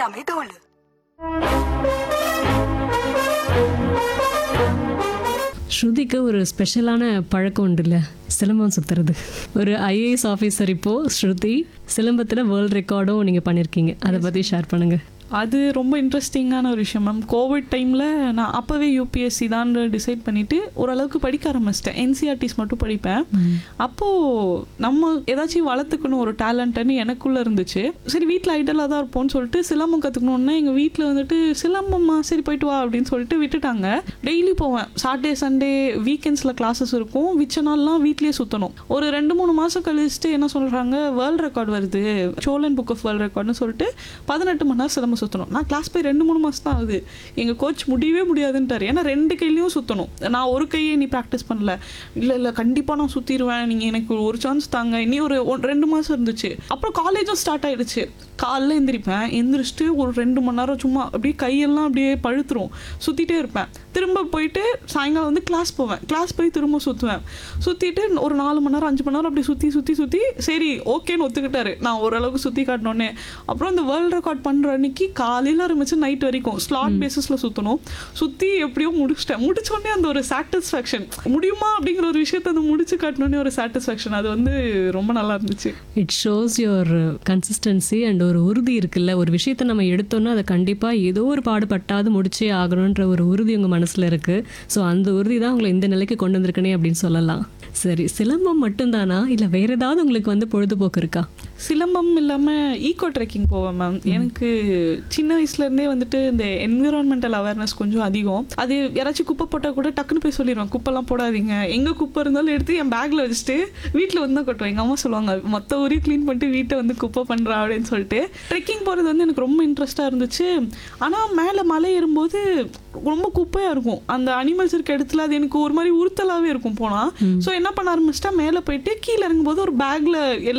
எல்லாமே தோல் ஸ்ருதிக்கு ஒரு ஸ்பெஷலான பழக்கம் உண்டு இல்லை சிலம்பம் சுத்துறது ஒரு ஐஏஎஸ் ஆஃபீஸர் இப்போ ஸ்ருதி சிலம்பத்தில் வேர்ல்ட் ரெக்கார்டும் நீங்கள் பண்ணியிருக்கீங்க அதை பற்றி ஷேர் பண்ணுங்க அது ரொம்ப இன்ட்ரெஸ்டிங்கான ஒரு விஷயம் மேம் கோவிட் டைமில் நான் அப்போவே யூபிஎஸ்சி தான் டிசைட் பண்ணிவிட்டு ஓரளவுக்கு படிக்க ஆரம்பிச்சிட்டேன் என்சிஆர்டிஸ் மட்டும் படிப்பேன் அப்போது நம்ம ஏதாச்சும் வளர்த்துக்கணும் ஒரு டேலண்ட்டுன்னு எனக்குள்ளே இருந்துச்சு சரி வீட்டில் ஐடலாக தான் இருப்போம்னு சொல்லிட்டு சிலம்பம் கற்றுக்கணுன்னா எங்கள் வீட்டில் வந்துட்டு சிலம்பம்மா சரி போயிட்டு வா அப்படின்னு சொல்லிட்டு விட்டுட்டாங்க டெய்லி போவேன் சாட்டர்டே சண்டே வீக்கெண்ட்ஸில் கிளாஸஸ் இருக்கும் மிச்ச நாள்லாம் வீட்லேயே சுற்றணும் ஒரு ரெண்டு மூணு மாதம் கழிச்சுட்டு என்ன சொல்கிறாங்க வேர்ல்ட் ரெக்கார்ட் வருது சோழன் புக் ஆஃப் வேர்ல்ட் ரெக்கார்ட்னு சொல்லிட்டு பதினெட்டு மணி நேரம் சிலம்பம் சுற்றணும் நான் கிளாஸ் போய் ரெண்டு மூணு மாதம் தான் ஆகுது எங்கள் கோச் முடியவே முடியாதுன்ட்டார் ஏன்னா ரெண்டு கையிலையும் சுற்றணும் நான் ஒரு கையை நீ ப்ராக்டிஸ் பண்ணல இல்லை இல்லை கண்டிப்பாக நான் சுற்றிடுவேன் நீங்கள் எனக்கு ஒரு சான்ஸ் தாங்க இனி ஒரு ஒன்- ரெண்டு மாதம் இருந்துச்சு அப்புறம் காலேஜும் ஸ்டார்ட் ஆயிடுச்சு காலைல எந்திரிப்பேன் எந்திரிச்சிட்டு ஒரு ரெண்டு மணி நேரம் சும்மா அப்படியே கையெல்லாம் அப்படியே பழுத்துரும் சுற்றிட்டே இருப்பேன் திரும்ப போயிட்டு சாயங்காலம் வந்து கிளாஸ் போவேன் கிளாஸ் போய் திரும்ப சுற்றுவேன் சுற்றிட்டு ஒரு நாலு மணி நேரம் அஞ்சு மணி நேரம் அப்படி சுற்றி சுற்றி சுற்றி சரி ஓகேன்னு ஒத்துக்கிட்டாரு நான் ஓரளவுக்கு சுற்றி காட்டினோன்னே அப்புறம் இந்த வேர்ல்ட் ரெக்கார்ட் பண்ணுற அன்னைக்கு காலையில் ஆரம்பிச்சு நைட் வரைக்கும் ஸ்லாட் பேசிஸில் சுற்றணும் சுற்றி எப்படியோ முடிச்சிட்டேன் முடிச்சோடனே அந்த ஒரு சாட்டிஸ்ஃபேக்ஷன் முடியுமா அப்படிங்கிற ஒரு விஷயத்தை அந்த முடிச்சு காட்டினோடனே ஒரு சாட்டிஸ்ஃபேக்ஷன் அது வந்து ரொம்ப நல்லா இருந்துச்சு it shows your consistency and ஒரு உறுதி இருக்குல்ல ஒரு விஷயத்தை நம்ம எடுத்தோன்னா அதை கண்டிப்பாக ஏதோ ஒரு பாடுபட்டாவது முடிச்சே ஆகணுன்ற ஒரு உறுதி உங்கள் மனசில் இருக்குது ஸோ அந்த உறுதி தான் உங்களை இந்த நிலைக்கு கொண்டு வந்திருக்கனே அப்படின்னு சொல்லலாம் சரி சிலம்பம் மட்டும்தானா இல்லை வேற ஏதாவது உங்களுக்கு வந்து பொழுதுபோக்கு இருக்கா சிலம்பம் இல்லாமல் ஈகோ ட்ரெக்கிங் போவேன் மேம் எனக்கு சின்ன வயசுலேருந்தே வந்துட்டு இந்த என்விரான்மெண்டல் அவேர்னஸ் கொஞ்சம் அதிகம் அது யாராச்சும் குப்பை போட்டால் கூட டக்குன்னு போய் சொல்லிடுவேன் குப்பைலாம் போடாதீங்க எங்கே குப்பை இருந்தாலும் எடுத்து என் பேக்கில் வச்சுட்டு வீட்டில் வந்து தான் கொட்டுவேன் எங்கள் அம்மா சொல்லுவாங்க மொத்த ஊரையும் க்ளீன் பண்ணிட்டு வீட்டை வந்து குப்பை பண்ணுறா அப்படின்னு சொல்லிட்டு ட்ரெக்கிங் போகிறது வந்து எனக்கு ரொம்ப இன்ட்ரெஸ்ட்டாக இருந்துச்சு ஆனால் மேலே மலை ஏறும்போது ரொம்ப குப்பையாக இருக்கும் அந்த அனிமல்ஸ் இருக்க இடத்துல அது எனக்கு ஒரு மாதிரி உறுத்தலாகவே இருக்கும் போனால் ஸோ என்ன பண்ண ஆரம்பிச்சிட்டா மேலே போயிட்டு கீழே இறங்கும்போது ஒரு பேக்கில்